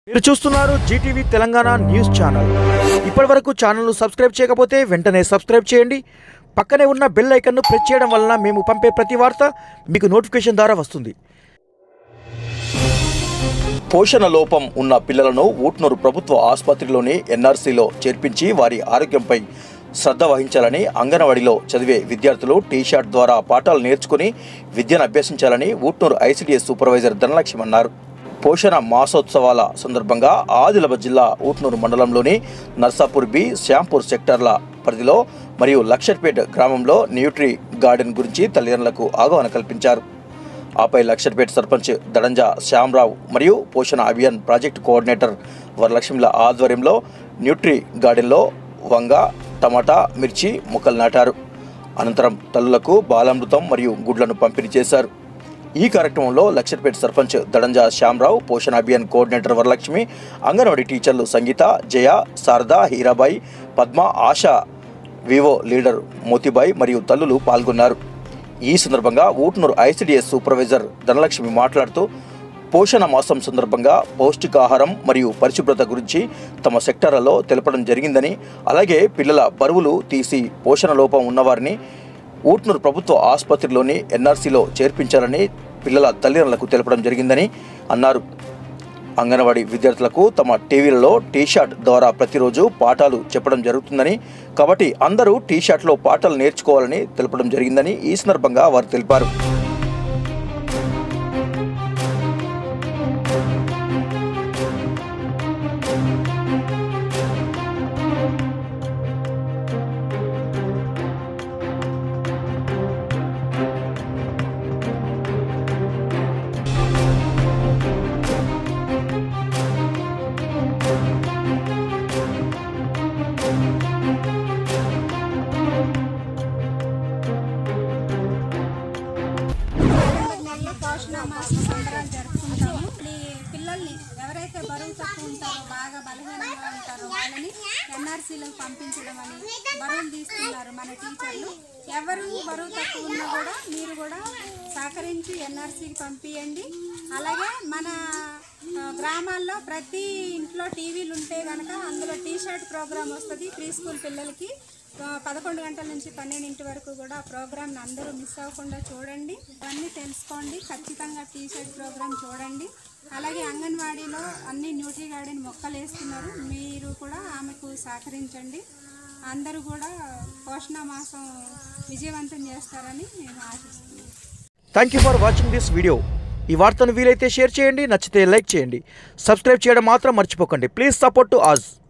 మీరు చూస్తున్నారు Zee TV Telangana news channel ఇప్పటి వరకు ఛానల్ను సబ్స్క్రైబ్ చేయకపోతే వెంటనే సబ్స్క్రైబ్ చేయండి పక్కనే ఉన్న బెల్ ఐకన్ను ప్రెస్ చేయడం వలన మేము పంపే ప్రతి వార్త మీకు నోటిఫికేషన్ ద్వారా వస్తుంది పోషణ లోపం ఉన్న పిల్లలను ఊట్నూరు ప్రభుత్వ ఆసుపత్రిలోని ఎన్ఆర్సీలో చేర్పించి వారి ఆరోగ్యంపై శ్రద్ధ వహించాలని అంగన్వాడీలో చదివే విద్యార్థులు టీషర్ట్ ద్వారా పాఠాలు నేర్చుకుని విద్యను అభ్యసించాలని ఊట్నూరు ఐసీడీఎస్ సూపర్వైజర్ ధనలక్ష్మి అన్నారు పోషణ మాసోత్సవాల సందర్భంగా ఆదిలాబాద్ జిల్లా ఊట్నూరు మండలంలోని నర్సాపూర్ బి శ్యాంపూర్ సెక్టార్ల పరిధిలో మరియు లక్షర్పేట్ గ్రామంలో న్యూట్రీ గార్డెన్ గురించి తల్లిదండ్రులకు అవగాహన కల్పించారు ఆపై లక్షర్పేట సర్పంచ్ దడంజా శ్యామరావు మరియు పోషణ అభియాన్ ప్రాజెక్టు కోఆర్డినేటర్ వరలక్ష్మిల ఆధ్వర్యంలో న్యూట్రీ గార్డెన్లో వంగ టమాటా మిర్చి మొక్కలు నాటారు అనంతరం తల్లులకు బాలామృతం మరియు గుడ్లను పంపిణీ చేశారు ఈ కార్యక్రమంలో లక్షర్పేట సర్పంచ్ దడంజా శ్యామరావు పోషణ అభియాన్ కోఆర్డినేటర్ వరలక్ష్మి అంగన్వాడీ టీచర్లు Sangeetha Jaya Sharada Hirabai Padma ASHA VO leader Motibai మరియు తల్లులు పాల్గొన్నారు ఈ సందర్భంగా ఊట్నూరు ఐసిడిఎస్ సూపర్వైజర్ ధనలక్ష్మి మాట్లాడుతూ పోషణ మాసం సందర్భంగా పౌష్టికాహారం మరియు పరిశుభ్రత గురించి తమ సెక్టార్లలో తెలపడం జరిగిందని అలాగే పిల్లల బరువులు తీసి పోషణ లోపం ఉన్నవారిని ఊట్నూరు ప్రభుత్వ ఆసుపత్రిలోని ఎన్ఆర్సీలో చేర్పించాలని పిల్లల తల్లిదండ్రులకు తెలపడం జరిగిందని అన్నారు అంగన్వాడీ విద్యార్థులకు తమ టీవీలలో టీషర్ట్ ద్వారా ప్రతిరోజు పాఠాలు చెప్పడం జరుగుతుందని కాబట్టి అందరూ టీషర్ట్లో పాఠాలు నేర్చుకోవాలని తెలపడం జరిగిందని ఈ సందర్భంగా వారు తెలిపారు నవంబర్ నెలలో పోషణ మాసం సంబరాలు జరుపుకుంటాము ఈ పిల్లల్ని ఎవరైతే బరువు తక్కువ ఉంటారో బాగా బలహీనంగా ఉంటారో వాళ్ళని ఎన్ఆర్సీలో పంపించడం అని బరువులు తీస్తున్నారు మన టీచర్లు ఎవరు బరువు తక్కువ ఉన్నా కూడా మీరు కూడా సహకరించి ఎన్ఆర్సీకి పంపించండి అలాగే మన ఆ, గ్రామాల్లో ప్రతి ఇంట్లో టీవీలు ఉంటే కనుక అందులో టీ షర్ట్ ప్రోగ్రామ్ వస్తుంది ప్రీ స్కూల్ పిల్లలకి ఆ, పదకొండు గంటల నుంచి పన్నెండింటి వరకు కూడా ఆ ప్రోగ్రామ్ని అందరూ మిస్ అవ్వకుండా చూడండి అన్నీ తెలుసుకోండి ఖచ్చితంగా టీ షర్ట్ ప్రోగ్రామ్ చూడండి అలాగే అంగన్వాడీలో అన్ని న్యూట్రీ గార్డెన్ మొక్కలు వేస్తున్నారు మీరు కూడా ఆమెకు సహకరించండి అందరూ కూడా పోషణ మాసం విజయవంతం చేస్తారని నేను ఆశిస్తున్నాను thank you for watching this video ఈ వార్తను వీలైతే షేర్ చేయండి నచ్చితే లైక్ చేయండి సబ్స్క్రైబ్ చేయడం మాత్రం మర్చిపోకండి ప్లీజ్ సపోర్ట్ టు అస్